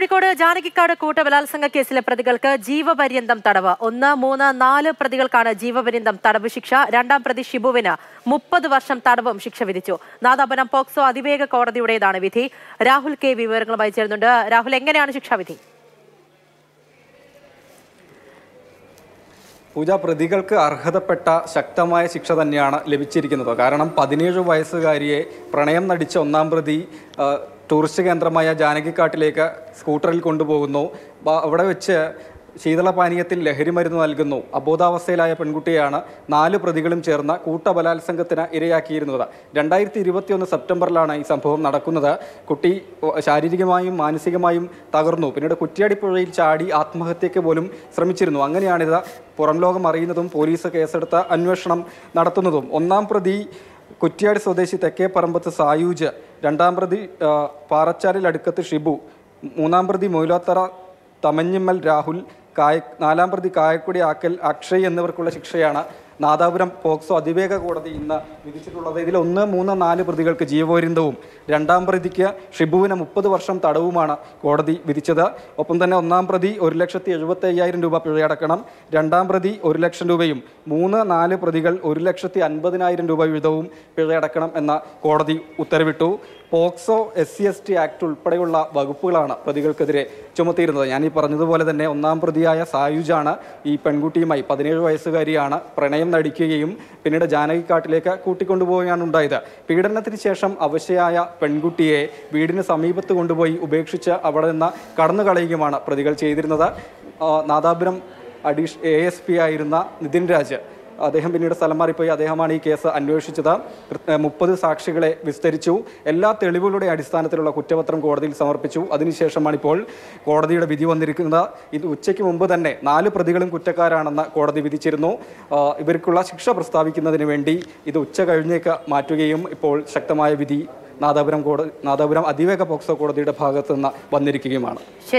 കോഴിക്കോട് ജാനകിക്കാട് കൂട്ടബലാത്സംഗ കേസിലെ പ്രതികൾക്ക് ജീവപര്യന്തം തടവ് ഒന്ന് മൂന്ന് നാല് പ്രതികൾക്കാണ് ജീവപര്യന്തം തടവ് ശിക്ഷ രണ്ടാം പ്രതി ഷിബുവിന് മുപ്പത് വർഷം തടവും ശിക്ഷ വിധിച്ചു നാദാപുരം പോക്സോ അതിവേഗ കോടതിയുടേതാണ് വിധി രാഹുൽ കെ വിവരങ്ങളുമായി ചേരുന്നുണ്ട് രാഹുൽ എങ്ങനെയാണ് ശിക്ഷാവിധി പൂജ പ്രതികൾക്ക് അർഹതപ്പെട്ട ശക്തമായ ശിക്ഷ തന്നെയാണ് ലഭിച്ചിരിക്കുന്നത് കാരണം പതിനേഴ് വയസ്സുകാരിയെ പ്രണയം നടിച്ച ഒന്നാം പ്രതി ആ, ടൂറിസ്റ്റ് കേന്ദ്രമായ ജാനകിക്കാട്ടിലേക്ക് സ്കൂട്ടറിൽ കൊണ്ടുപോകുന്നു ബ- അവിടെ വെച്ച് ശീതളപാനീയത്തിൽ ലഹരി മരുന്ന് നൽകുന്നു അബോധാവസ്ഥയിലായ പെൺകുട്ടിയാണ് നാല് പ്രതികളും ചേർന്ന കൂട്ടബലാത്സംഗത്തിന് ഇരയാക്കിയിരുന്നത് രണ്ടായിരത്തി ഇരുപത്തിയൊന്ന് സെപ്റ്റംബറിലാണ് ഈ സംഭവം നടക്കുന്നത് കുട്ടി ഓ, ശാരീരികമായും മാനസികമായും തകർന്നു പിന്നീട് കുറ്റ്യാടിപ്പുഴയിൽ ചാടി ആത്മഹത്യയ്ക്ക് പോലും ശ്രമിച്ചിരുന്നു അങ്ങനെയാണിത് പുറം ലോകം അറിയുന്നതും പോലീസ് കേസെടുത്ത് അന്വേഷണം നടത്തുന്നതും ഒന്നാം പ്രതി കുറ്റ്യാടി സ്വദേശി തെക്കേ പറമ്പത്ത് സായൂജ് രണ്ടാം പ്രതി ആ, പാറച്ചാലിൽ അടുക്കത്ത് ഷിബു മൂന്നാം പ്രതി മൊയിലാത്തറ തമഞ്ഞിമ്മൽ രാഹുൽ കായ നാലാം പ്രതി കായക്കുടി ആക്കൽ അക്ഷയ് എന്നിവർക്കുള്ള ശിക്ഷയാണ് നാദാപുരം പോക്സോ അതിവേഗ കോടതി ഇന്ന് വിധിച്ചിട്ടുള്ളത് ഇതിൽ ഒന്ന് മൂന്ന് നാല് പ്രതികൾക്ക് ജീവപര്യന്തവും രണ്ടാം പ്രതിക്ക് ഷിബുവിന് മുപ്പത് വർഷം തടവുമാണ് കോടതി വിധിച്ചത് ഒപ്പം തന്നെ ഒന്നാം പ്രതി ഒരു ലക്ഷത്തി എഴുപത്തി അയ്യായിരം രൂപ പിഴയടക്കണം രണ്ടാം പ്രതി ഒരു ലക്ഷം രൂപയും മൂന്ന് നാല് പ്രതികൾ ഒരു ലക്ഷത്തി അൻപതിനായിരം രൂപ വീതവും പിഴയടക്കണം എന്ന കോടതി ഉത്തരവിട്ടു POCSO S C S T act ഉൾപ്പെടെയുള്ള വകുപ്പുകളാണ് പ്രതികൾക്കെതിരെ ചുമത്തിയിരുന്നത് ഞാൻ ഈ പറഞ്ഞതുപോലെ തന്നെ ഒന്നാം പ്രതിയായ സായുജാണ് ഈ പെൺകുട്ടിയുമായി പതിനേഴ് വയസ്സുകാരിയാണ് പ്രണയം നടിക്കുകയും പിന്നീട് ജാനകിക്കാട്ടിലേക്ക് കൂട്ടിക്കൊണ്ടുപോവുകയാണ് ഉണ്ടായത് പീഡനത്തിന് ശേഷം അവശയായ പെൺകുട്ടിയെ വീടിന് സമീപത്ത് കൊണ്ടുപോയി ഉപേക്ഷിച്ച് അവിടെ നിന്ന് കടന്നു കളയുകയുമാണ് പ്രതികൾ ചെയ്തിരുന്നത് ആ, നാദാപുരം അഡീഷ് എ എസ് പി ആയിരുന്ന നിതിൻ രാജ് അദ്ദേഹം പിന്നീട് സ്ഥലം മാറിപ്പോയി അദ്ദേഹമാണ് ഈ കേസ് അന്വേഷിച്ചത് കൃത്യ- മുപ്പത് സാക്ഷികളെ വിസ്തരിച്ചു എല്ലാ തെളിവുകളുടെ അടിസ്ഥാനത്തിലുള്ള കുറ്റപത്രം കോടതിയിൽ സമർപ്പിച്ചു അതിനുശേഷമാണ് ഇപ്പോൾ കോടതിയുടെ വിധി വന്നിരിക്കുന്നത് ഇത് ഉച്ചയ്ക്ക് മുമ്പ് തന്നെ നാല് പ്രതികളും കുറ്റക്കാരാണെന്ന് കോടതി വിധിച്ചിരുന്നു ആ, ഇവർക്കുള്ള ശിക്ഷ പ്രസ്താവിക്കുന്നതിന് വേണ്ടി ഇത് ഉച്ച കഴിഞ്ഞേക്ക് മാറ്റുകയും ഇപ്പോൾ ശക്തമായ വിധി നാദാപുരം കോടതി നാദാപുരം അതിവേഗ പോക്സോ കോടതിയുടെ ഭാഗത്തുനിന്ന് വന്നിരിക്കുകയുമാണ്